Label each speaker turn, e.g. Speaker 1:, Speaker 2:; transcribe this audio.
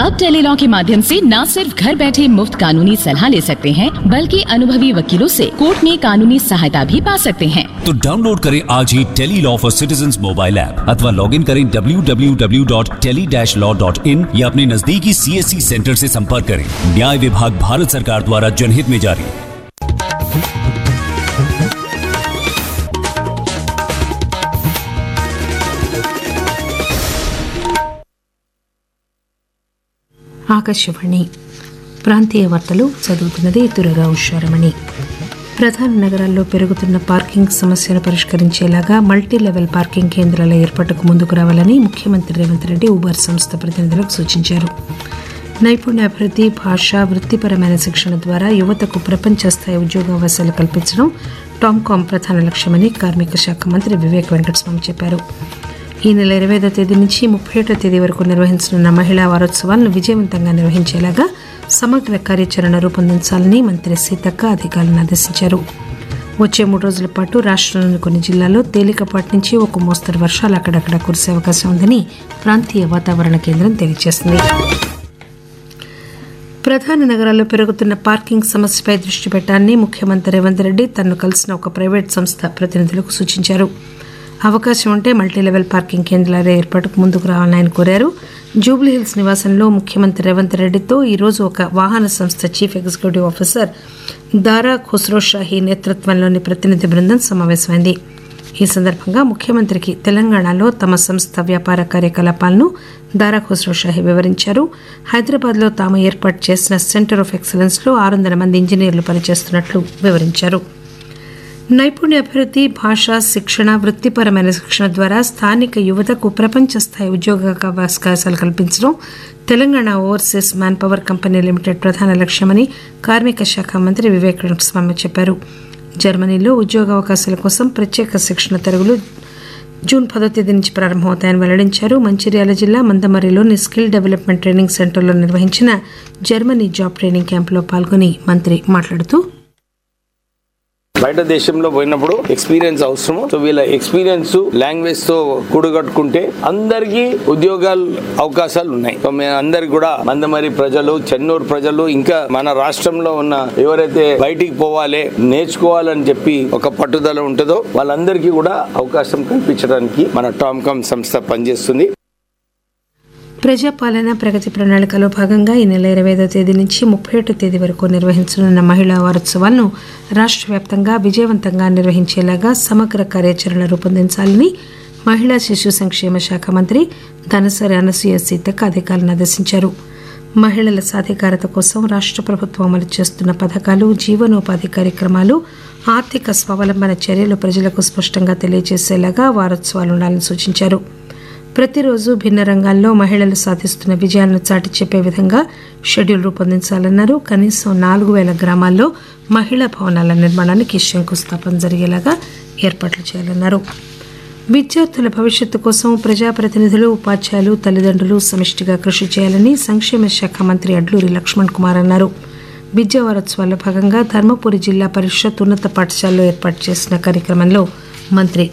Speaker 1: अब टेलीलॉ के माध्यम से न सिर्फ घर बैठे मुफ्त कानूनी सलाह ले सकते हैं बल्कि अनुभवी वकीलों से कोर्ट में कानूनी सहायता भी पा सकते हैं
Speaker 2: तो डाउनलोड करें आज ही tele law for citizen mobile app अथवा लॉग इन करें www.tele-law.in या अपने नजदीकी सीएससी सेंटर से संपर्क करें न्याय विभाग भारत सरकार द्वारा जनहित में जारी
Speaker 3: ఆకాశవాణి ప్రాంతీయ వార్తలు చదువుతున్నది దురగా ఉషారమణి ప్రధాన నగరాల్లో పెరుగుతున్న పార్కింగ్ సమస్యను పరిష్కరించేలాగా మల్టీ లెవెల్ పార్కింగ్ కేంద్రాల ఏర్పాటుకు ముందుకు రావాలని ముఖ్యమంత్రి రేవంత్ రెడ్డి ఉబర్ సంస్థ ప్రతినిధులకు సూచించారు నైపుణ్యాభివృద్ధి భాష వృత్తిపరమైన శిక్షణ ద్వారా యువతకు ప్రపంచ స్థాయి ఉద్యోగావకాశాలు కల్పించడం టామ్కామ్ ప్రధాన లక్ష్యమని కార్మిక శాఖ మంత్రి వివేక్ వెంకటస్వామి చెప్పారు ఈ నెల ఇరవై ఐదో తేదీ నుంచి ముప్పై ఏడో తేదీ వరకు నిర్వహించనున్న మహిళా వారోత్సవాలను విజయవంతంగా నిర్వహించేలాగా సమగ్ర కార్యాచరణ రూపొందించాలని మంత్రి సీతక్క అధికారులను ఆదేశించారు వచ్చే మూడు రోజుల పాటు రాష్ట్రంలోని కొన్ని జిల్లాల్లో తేలికపాటి నుంచి ఒక మోస్తరు వర్షాలు అక్కడక్కడ కురిసే అవకాశం ఉందని ప్రాంతీయ వాతావరణ కేంద్రం తెలియజేసింది ప్రధాన నగరాల్లో పెరుగుతున్న పార్కింగ్ సమస్యపై దృష్టి పెట్టాలని ముఖ్యమంత్రి రేవంత్ రెడ్డి తనను కలిసిన ఒక ప్రైవేట్ సంస్థ ప్రతినిధులకు సూచించారు అవకాశం ఉంటే మల్టీ లెవెల్ పార్కింగ్ కేంద్రాల ఏర్పాటుకు ముందుకు రావాలని ఆయన కోరారు జూబ్లీహిల్స్ నివాసంలో ముఖ్యమంత్రి రేవంత్ రెడ్డితో ఈరోజు ఒక వాహన సంస్థ చీఫ్ ఎగ్జిక్యూటివ్ ఆఫీసర్ దారా ఖుస్రో షాహీ నేతృత్వంలోని ప్రతినిధి బృందం సమావేశమైంది ఈ సందర్భంగా ముఖ్యమంత్రికి తెలంగాణలో తమ సంస్థ వ్యాపార కార్యకలాపాలను దారా ఖుస్రో షాహీ వివరించారు హైదరాబాద్లో తాము ఏర్పాటు చేసిన సెంటర్ ఆఫ్ ఎక్సలెన్స్లో ఆరు వందల మంది ఇంజనీర్లు పనిచేస్తున్నట్లు వివరించారు నైపుణ్యాభివృద్ధి భాష శిక్షణ వృత్తిపరమైన శిక్షణ ద్వారా స్థానిక యువతకు ప్రపంచ స్థాయి ఉద్యోగ అవకాశాలు కల్పించడం Telangana overseas manpower company limited ప్రధాన లక్ష్యమని కార్మిక శాఖ మంత్రి వివేక్ వెంకటస్వామి చెప్పారు జర్మనీలో ఉద్యోగ అవకాశాల కోసం ప్రత్యేక శిక్షణ తరగతులు జూన్ పదో తేదీ నుంచి ప్రారంభమవుతాయని వెల్లడించారు మంచిర్యాల జిల్లా మందమరిలోని స్కిల్ డెవలప్మెంట్ ట్రైనింగ్ సెంటర్లో నిర్వహించిన జర్మనీ జాబ్ ట్రైనింగ్ క్యాంపులో పాల్గొని మంత్రి మాట్లాడుతూ
Speaker 4: బయట దేశంలో పోయినప్పుడు ఎక్స్పీరియన్స్ అవసరము సో వీళ్ళ ఎక్స్పీరియన్స్ లాంగ్వేజ్ తో కూడగట్టుకుంటే అందరికీ ఉద్యోగాలు అవకాశాలు ఉన్నాయి సో మేము అందరికి కూడా మందమరి ప్రజలు చెన్నూరు ప్రజలు ఇంకా మన రాష్ట్రంలో ఉన్న ఎవరైతే బయటికి పోవాలి నేర్చుకోవాలని చెప్పి ఒక పట్టుదల ఉంటుందో వాళ్ళందరికీ కూడా అవకాశం కల్పించడానికి మన టామ్కామ్ సంస్థ పనిచేస్తుంది
Speaker 3: ప్రజాపాలన ప్రగతి ప్రణాళికలో భాగంగా ఈ నెల ఇరవై ఐదో తేదీ నుంచి ముప్పై ఒకటో తేదీ వరకు నిర్వహించనున్న మహిళా వారోత్సవాలను రాష్ట్ర వ్యాప్తంగా విజయవంతంగా నిర్వహించేలాగా సమగ్ర కార్యాచరణ రూపొందించాలని మహిళా శిశు సంక్షేమ శాఖ మంత్రి ధనసరి అనసూయ సీతక్క అధికారులను ఆదేశించారు మహిళల సాధికారత కోసం రాష్ట్ర ప్రభుత్వం అమలు చేస్తున్న పథకాలు జీవనోపాధి కార్యక్రమాలు ఆర్థిక స్వావలంబన చర్యలు ప్రజలకు స్పష్టంగా తెలియజేసేలాగా వారోత్సవాలు ఉండాలని సూచించారు ప్రతిరోజు భిన్న రంగాల్లో మహిళలు సాధిస్తున్న విజయాలను చాటి చెప్పే విధంగా షెడ్యూల్ రూపొందించాలన్నారు కనీసం నాలుగు వేల గ్రామాల్లో మహిళా భవనాల నిర్మాణానికి శంకుస్థాపన జరిగేలాగా ఏర్పాట్లు చేయాలన్నారు విద్యార్థుల భవిష్యత్తు కోసం ప్రజాప్రతినిధులు ఉపాధ్యాయులు తల్లిదండ్రులు సమిష్టిగా కృషి చేయాలని సంక్షేమ శాఖ మంత్రి అడ్లూరి లక్ష్మణ్ కుమార్ అన్నారు విద్యా వారోత్సవాల్లో భాగంగా ధర్మపురి జిల్లా పరిషత్ ఉన్నత పాఠశాలలో ఏర్పాటు చేసిన కార్యక్రమంలో మంత్రి